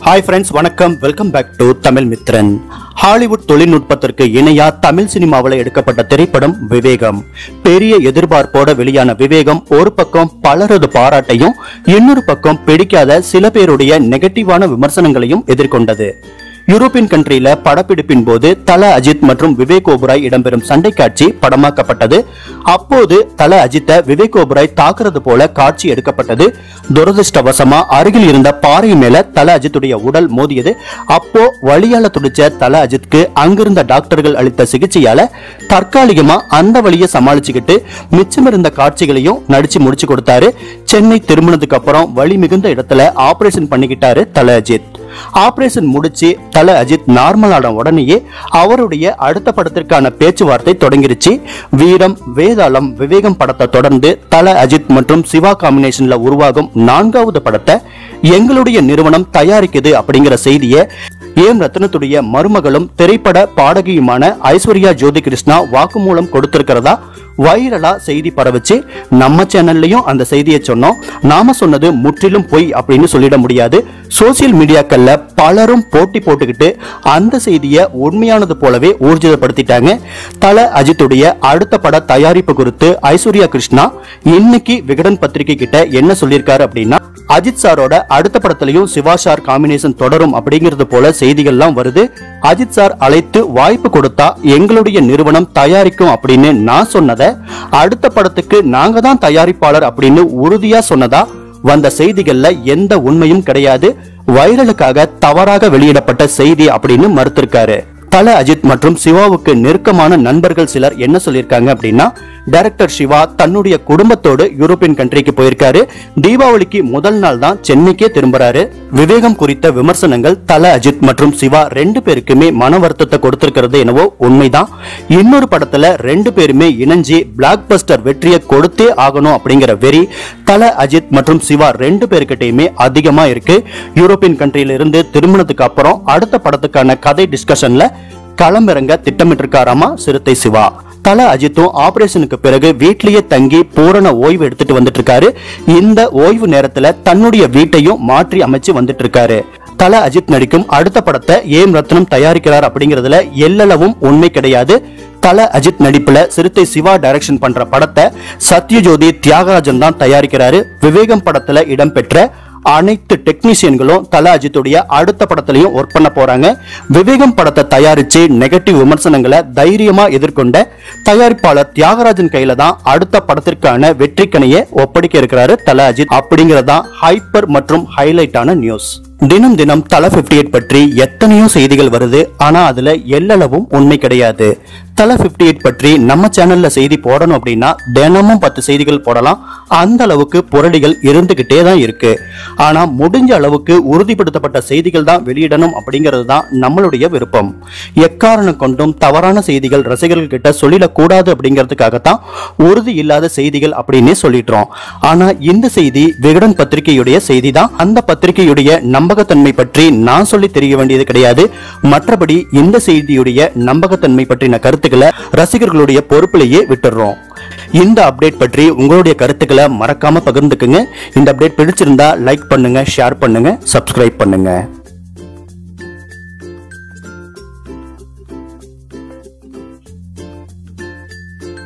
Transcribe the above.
hi friends வணக்கம் welcome back to Tamil Mithran Hollywood தொழில்நுட்பத்திற்கு இணையா தமிழ் சினிமாவில் எடுக்கப்பட்ட திரைப்படம் விவேகம் பெரிய எதிர்பார்ப்போட வெளியான விவேகம் ஒரு பக்கம் பலரது பாராட்டையும் இன்னொரு பக்கம் பிடிக்காத சில பேருடைய நெகட்டிவான விமர்சனங்களையும் எதிர்கொண்டது யூரோப்பியன் கண்ட்ரியில படப்பிடிப்பின் போது தல அஜித் மற்றும் விவேக் ஓபராய் இடம்பெறும் சண்டை காட்சி படமாக்கப்பட்டது அப்போது தல அஜித்தை விவேக் ஓபராய் தாக்குறது போல காட்சி எடுக்கப்பட்டது துரதிருஷ்டவசமா அருகில் இருந்த பாறை மேல தல அஜித்துடைய உடல் மோதியது அப்போ வழியால துடிச்ச தல அஜித்க்கு அங்கிருந்த டாக்டர்கள் அளித்த சிகிச்சையால தற்காலிகமா அந்த வழியை சமாளிச்சுக்கிட்டு மிச்சமிருந்த காட்சிகளையும் நடிச்சு முடிச்சு கொடுத்தாரு சென்னை திரும்பினதுக்கு அப்புறம் வலி மிகுந்த இடத்துல ஆபரேஷன் பண்ணிக்கிட்டாரு தல அஜித் ஆபரேஷன் முடிச்சு தல அஜித் நார்மல் ஆன உடனேயே அவருடைய அடுத்த படத்திற்கான பேச்சுவார்த்தை தொடங்கிருச்சு வீரம் வேதாளம் விவேகம் படத்தை தொடர்ந்து தல அஜித் மற்றும் சிவா காம்பினேஷன்ல உருவாகும் நான்காவது படத்தை எங்களுடைய நிறுவனம் தயாரிக்குது அப்படிங்கிற செய்தியை ஏம் ரத்னத்துடைய மருமகளும் திரைப்பட பாடகியுமான ஐஸ்வர்யா ஜோதி கிருஷ்ணா வாக்குமூலம் கொடுத்திருக்கிறதா வைரலா செய்தி பரவுச்சு நம்ம சேனல்லையும் அந்த செய்தியை சொன்னோம் நாம சொன்னது முற்றிலும் பொய் அப்படின்னு சொல்லிட முடியாது சோசியல் மீடியாக்கள்ல பலரும் போட்டி போட்டுக்கிட்டு அந்த செய்தியை உண்மையானது போலவே ஊர்ஜிதப்படுத்திட்டாங்க தல அஜித்துடைய அடுத்த பட தயாரிப்பு குறித்து ஐஸ்வர்யா கிருஷ்ணா இன்னைக்கு விகடன் பத்திரிகை கிட்ட என்ன சொல்லியிருக்காரு அப்படின்னா அஜித் சாரோட அடுத்த படத்திலையும் சிவா சார் காம்பினேஷன் தொடரும் அப்படிங்கிறது போல செய்திகள்லாம் வருது அஜித் சார் அழைத்து வாய்ப்பு கொடுத்தா எங்களுடைய நிறுவனம் தயாரிக்கும் அப்படின்னு நான் சொன்னதை அடுத்த படத்துக்கு நாங்க தான் தயாரிப்பாளர் அப்படின்னு உறுதியா சொன்னதா வந்த செய்திகள்ல எந்த உண்மையும் கிடையாது வைரலுக்காக தவறாக வெளியிடப்பட்ட செய்தி அப்படின்னு மறுத்திருக்காரு தல அஜித் மற்றும் சிவாவுக்கு நெருக்கமான நண்பர்கள் சிலர் என்ன சொல்லியிருக்காங்க அப்படின்னா டைரக்டர் சிவா தன்னுடைய குடும்பத்தோடு யூரோப்பியன் கண்ட்ரிக்கு போயிருக்காரு தீபாவளிக்கு முதல் நாள் தான் சென்னைக்கே திரும்புறாரு விவேகம் குறித்த விமர்சனங்கள் தல அஜித் மற்றும் சிவா ரெண்டு பேருக்குமே மன வருத்தத்தை கொடுத்திருக்கிறது என்னவோ உண்மைதான் இன்னொரு படத்துல ரெண்டு பேருமே இணைஞ்சு பிளாக் பஸ்டர் வெற்றியை கொடுத்தே ஆகணும் அப்படிங்கிற வெறி தல அஜித் மற்றும் சிவா ரெண்டு பேருக்கிட்டையுமே அதிகமா இருக்கு யூரோப்பியன் கண்ட்ரியில இருந்து திருமணத்துக்கு அப்புறம் அடுத்த படத்துக்கான கதை டிஸ்கஷன்ல களமிறங்க திட்டமிட்டிருக்காராமா சிறுத்தை சிவா தல அஜித்தும் ஆபரேஷனுக்கு பிறகு வீட்லயே தங்கி பூரண ஓய்வு எடுத்துட்டு வந்துட்டு இருக்காரு இந்த ஓய்வு நேரத்துல தன்னுடைய வீட்டையும் மாற்றி அமைச்சு வந்துட்டு இருக்காரு தல அஜித் நடிக்கும் அடுத்த படத்தை ஏம் ரத்னம் தயாரிக்கிறார் அப்படிங்கறதுல எல்லளவும் உண்மை கிடையாது தல அஜித் நடிப்புல சிறுத்தை சிவா டைரக்ஷன் பண்ற படத்தை சத்யஜோதி தியாகராஜன் தான் தயாரிக்கிறாரு விவேகம் படத்துல இடம்பெற்ற அனைத்து டெக்னீஷியன்களும் தல அஜித்துடைய அடுத்த படத்திலையும் ஒர்க் பண்ண போறாங்க விவேகம் படத்தை தயாரிச்சு நெகட்டிவ் விமர்சனங்களை தைரியமா எதிர்கொண்ட தயாரிப்பாளர் தியாகராஜன் கையில தான் அடுத்த படத்திற்கான வெற்றிக்கணையை ஒப்படைக்க இருக்கிறாரு தல அஜித் அப்படிங்கறதான் ஹைப்பர் மற்றும் ஹைலைட்டான நியூஸ் தினம் தினம் தல 58 பற்றி எத்தனையோ செய்திகள் வருது ஆனா அதுல எல்லளவும் உண்மை கிடையாது தல 58 பற்றி நம்ம சேனல்ல செய்தி போடணும் அப்படின்னா தினமும் பத்து செய்திகள் போடலாம் அந்த அளவுக்கு புரளிகள் இருந்துகிட்டே தான் இருக்கு ஆனா முடிஞ்ச அளவுக்கு உறுதிப்படுத்தப்பட்ட செய்திகள் தான் வெளியிடணும் அப்படிங்கிறது தான் நம்மளுடைய விருப்பம் எக்காரணம் கொண்டும் தவறான செய்திகள் ரசிகர்கள் கிட்ட சொல்லிடக்கூடாது அப்படிங்கிறதுக்காகத்தான் உறுதி இல்லாத செய்திகள் அப்படின்னே சொல்லிடுறோம் ஆனா இந்த செய்தி விகடன் பத்திரிகையுடைய செய்தி தான் அந்த பத்திரிகையுடைய நம்பகத்தன்மை பற்றி நான் சொல்லி தெரிய வேண்டியது கிடையாது மற்றபடி இந்த செய்தியுடைய நம்பகத்தன்மை பற்றின கருத்துக்களை ரசிகர்களுடைய பொறுப்பிலேயே விட்டுடுறோம் இந்த அப்டேட் பற்றி உங்களுடைய கருத்துக்களை மறக்காம பகிர்ந்துக்குங்க இந்த அப்டேட் பிடிச்சிருந்தா லைக் பண்ணுங்க ஷேர் பண்ணுங்க சப்ஸ்கிரைப் பண்ணுங்க